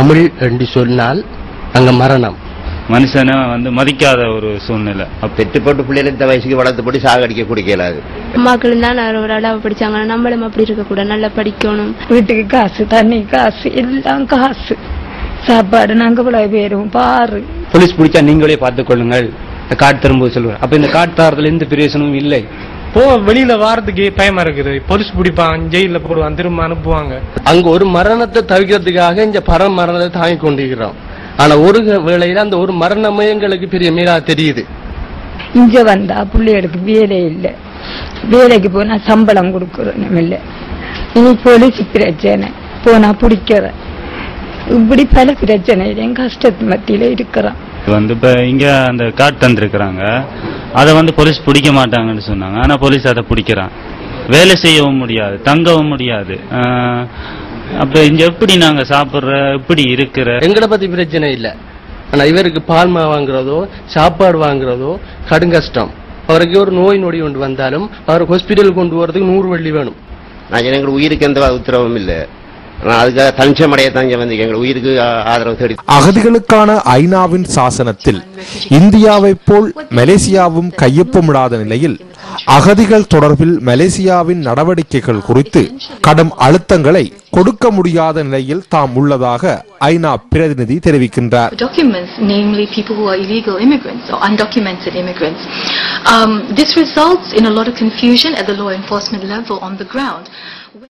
தமிழ் என்று சொன்னால் அங்க மரணம் மனுஷனை வந்து மதிக்காத ஒரு சூழ்நிலை பெற்று போட்டு பிள்ளைகளை இந்த வயசுக்கு வளர்த்து போட்டு சாகடிக்க குடிக்கலாது அம்மாக்கள் தான் ஒரு அளவு படிச்சாங்க நம்மளும் அப்படி இருக்கக்கூடாது நல்லா படிக்கணும் வீட்டுக்கு காசு தண்ணி காசு எல்லாம் காசு சாப்பாடு நாங்க இவ்வளவு பேரும் பாரு போலீஸ் பிடிச்சா நீங்களே பார்த்துக் கொள்ளுங்கள் இந்த கார்டு தரும்போது சொல்லுவார் அப்ப இந்த கார்டு தரதுல எந்த பிரயோசனமும் இல்லை போ வெளியில வாரத்துக்கு பயமா இருக்குது போலீஸ் பிடிப்பான் ஜெயில போடுவான் திரும்ப அனுப்புவாங்க அங்க ஒரு மரணத்தை தவிர்க்கிறதுக்காக இந்த பர மரணத்தை தாங்கி கொண்டிருக்கிறோம் ஆனா ஒரு வேளையில அந்த ஒரு மரணமே எங்களுக்கு பெரிய மீறா தெரியுது இங்க வந்தா பிள்ளைகளுக்கு வேலை இல்லை வேலைக்கு போனா சம்பளம் கொடுக்கறதும் இல்லை இனி போலீஸ் பிரச்சனை போனா பிடிக்கிற இப்படி பல பிரச்சனையிலையும் கஷ்டத்து மத்தியில இருக்கிறோம் வந்து இப்ப இங்க அந்த கார்டு தந்திருக்கிறாங்க அதை வந்து போலீஸ் பிடிக்க மாட்டாங்கன்னு சொன்னாங்க ஆனா போலீஸ் அதை பிடிக்கிறான் வேலை செய்யவும் முடியாது தங்கவும் முடியாது ஆஹ், அப்ப இங்க எப்படி நாங்க சாப்பிடுற எப்படி இருக்கிற எங்களை பத்தி பிரச்சனை இல்ல ஆனா இவருக்கு பால்மா வாங்குறதோ சாப்பாடு வாங்குறதோ கடும் கஷ்டம் அவருக்கு ஒரு நோய் நொடி ஒன்று வந்தாலும் அவர் ஹாஸ்பிட்டல் கொண்டு வரதுக்கு நூறு வெள்ளி வேணும் நான் எங்களுக்கு உயிருக்கு எந்த உத்தரவும் இல்லை ஆனால் அதுக்காக தஞ்சம் அடைய தஞ்சம் வந்து எங்கள் உயிருக்கு ஆ- ஆதரவு தேடி அகதிகளுக்கான ஐநாவின் சாசனத்தில் இந்தியாவைப் போல் மலேசியாவும் கையொப்பமிடாத நிலையில் அகதிகள் தொடர்பில் மலேசியாவின் நடவடிக்கைகள் குறித்து கடும் அழுத்தங்களை கொடுக்க முடியாத நிலையில் தாம் உள்ளதாக ஐநா பிரதிநிதி தெரிவிக்கின்றார் documents, namely people who are illegal immigrants or undocumented immigrants. Um, this results in a lot of confusion at the law enforcement level on the ground.